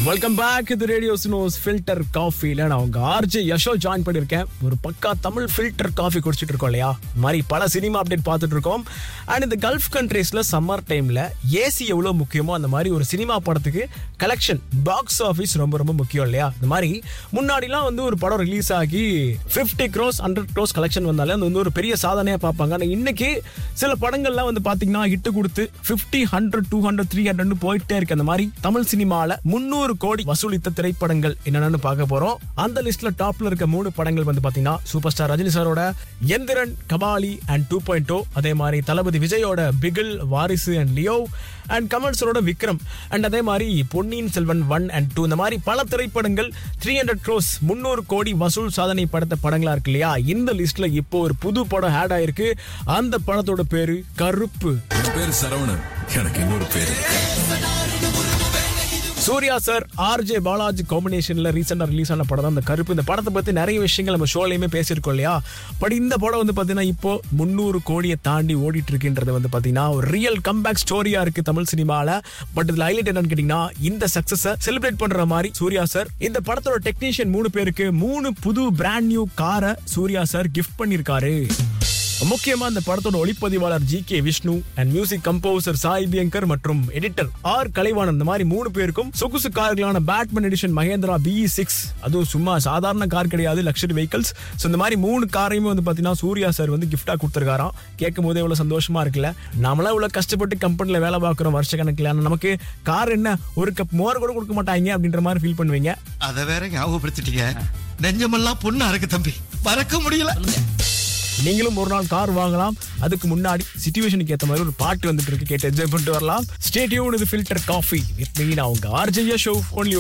welcome back இது radio ஸ்னோஸ் filter காஃபில நான் உங்க ஆர்ஜே யஷோ ஜாயின் பண்ணியிருக்கேன் ஒரு பக்கா தமிழ் ஃபில்டர் காஃபி குடிச்சிட்டு இருக்கோம் இல்லையா இந்த மாதிரி பல சினிமா அப்டேட் பார்த்துட்டு இருக்கோம் அண்ட் இந்த கல்ஃப் கண்ட்ரீஸ்ல சம்மர் டைம்ல ஏசி எவ்வளோ முக்கியமோ அந்த மாதிரி ஒரு சினிமா படத்துக்கு கலெக்ஷன் பாக்ஸ் ஆஃபீஸ் ரொம்ப ரொம்ப முக்கியம் இல்லையா இந்த மாதிரி முன்னாடிலாம் வந்து ஒரு படம் ரிலீஸ் ஆகி 50 க்ரோஸ் ஹண்ட்ரட் க்ரோஸ் கலெக்ஷன் வந்தாலே அது வந்து ஒரு பெரிய சாதனையா பார்ப்பாங்க ஆனால் இன்னைக்கு சில படங்கள்லாம் வந்து பாத்தீங்கன்னா ஹிட் கொடுத்து 50 hundred two hundred three hundred போயிட்டே இருக்கு அந்த மாதிரி தமிழ் சினிமால முன்னூறு கோடி வசூலித்த திரைப்படங்கள் என்னென்னு பார்க்க போறோம் அந்த லிஸ்ட்ல டாப்ல இருக்க மூணு படங்கள் வந்து பாத்தீங்கன்னா சூப்பர் ஸ்டார் ரஜினி சாரோட Enthiran Kabali and two point அதே மாதிரி தளபதி விஜயோட பிகில் வாரிசு அண்ட் லியோ அண்ட் கமல் சரோட விக்ரம் அண்ட் அதே மாதிரி Ponniyin Selvan one and two இந்த மாதிரி பல திரைப்படங்கள் த்ரீ ஹண்ட்ரட் க்ரோஸ் முன்னூறு கோடி வசூல் சாதனை படுத்த படங்களா இருக்கு இல்லையா இந்த லிஸ்ட்ல இப்போ ஒரு புது படம் ஆட் ஆயிருக்கு அந்த படத்தோட பேரு கருப்பு என் பேரு சரவணன் எனக்கு இன்னொரு பேரு சூர்யா சார் ஆர்ஜே பாலாஜி காம்பினேஷன்ல ரீசெண்டா ரிலீஸ் ஆன படம் தான் இந்த கருப்பு இந்த படத்தை பத்தி நிறைய விஷயங்கள் நம்ம ஷோலையுமே பேசியிருக்கோம் இல்லையா பட் இந்த படம் வந்து பாத்தீங்கன்னா இப்போ முந்நூறு கோடியை தாண்டி ஓடிட்டு இருக்குன்றது வந்து பாத்தீங்கன்னா ஒரு ரியல் கம்பேக் ஸ்டோரியா இருக்கு தமிழ் சினிமால பட் இதுல ஹைலைட் என்னன்னு கேட்டீங்கன்னா இந்த சக்சஸ செலிப்ரேட் பண்ற மாதிரி சூர்யா சார் இந்த படத்தோட டெக்னீஷியன் மூணு பேருக்கு மூணு புது பிராண்ட் நியூ காரை சூர்யா சார் கிஃப்ட் பண்ணிருக்காரு முக்கியமா இந்த படத்தோட ஒளிப்பதிவாளர் G K Vishnu and music composer Sai Abhyankar மற்றும் எடிட்டர் ஆர் கலைவாணன் இந்த மாதிரி மூணு பேருக்கும் சொகுசு கார்களான Batman edition Mahindra BE six அதுவும் சும்மா சாதாரண கார் கிடையாது லக்ஸரி வெஹிக்கல்ஸ் ஸோ இந்த மாதிரி மூணு காரையுமே வந்து பாத்தீங்கன்னா சூர்யா சார் வந்து கிஃப்டா கொடுத்துருக்காராம் கேட்கும் போதே இவ்வளவு சந்தோஷமா இருக்குல்ல நாமளாம் இவ்வளவு கஷ்டப்பட்டு கம்பெனில வேலை பார்க்குறோம் வருஷ கணக்கில் ஆனா நமக்கு கார் என்ன ஒரு கப் மோர் கூட கொடுக்க மாட்டாங்க அப்படின்ற மாதிரி ஃபீல் பண்ணுவீங்க அத வேற ஞாபகப்படுத்திட்டீங்க நெஞ்சமெல்லாம் பொண்ணா இருக்கு தம்பி மறக்க முடியல நீங்களும் ஒரு நாள் கார் வாங்கலாம் அதுக்கு முன்னாடி சிச்சுவேஷனுக்கு ஏத்த மாதிரி ஒரு பாட்டு வந்துட்டு இருக்கு கேட்டு என்ஜாய் பண்ணிட்டு வரலாம் ஸ்டேடியோன் இது ஃபில்டர் காஃபி வித் மீ நான் உங்க ஆர்ஜே ஷோ ஒன்லி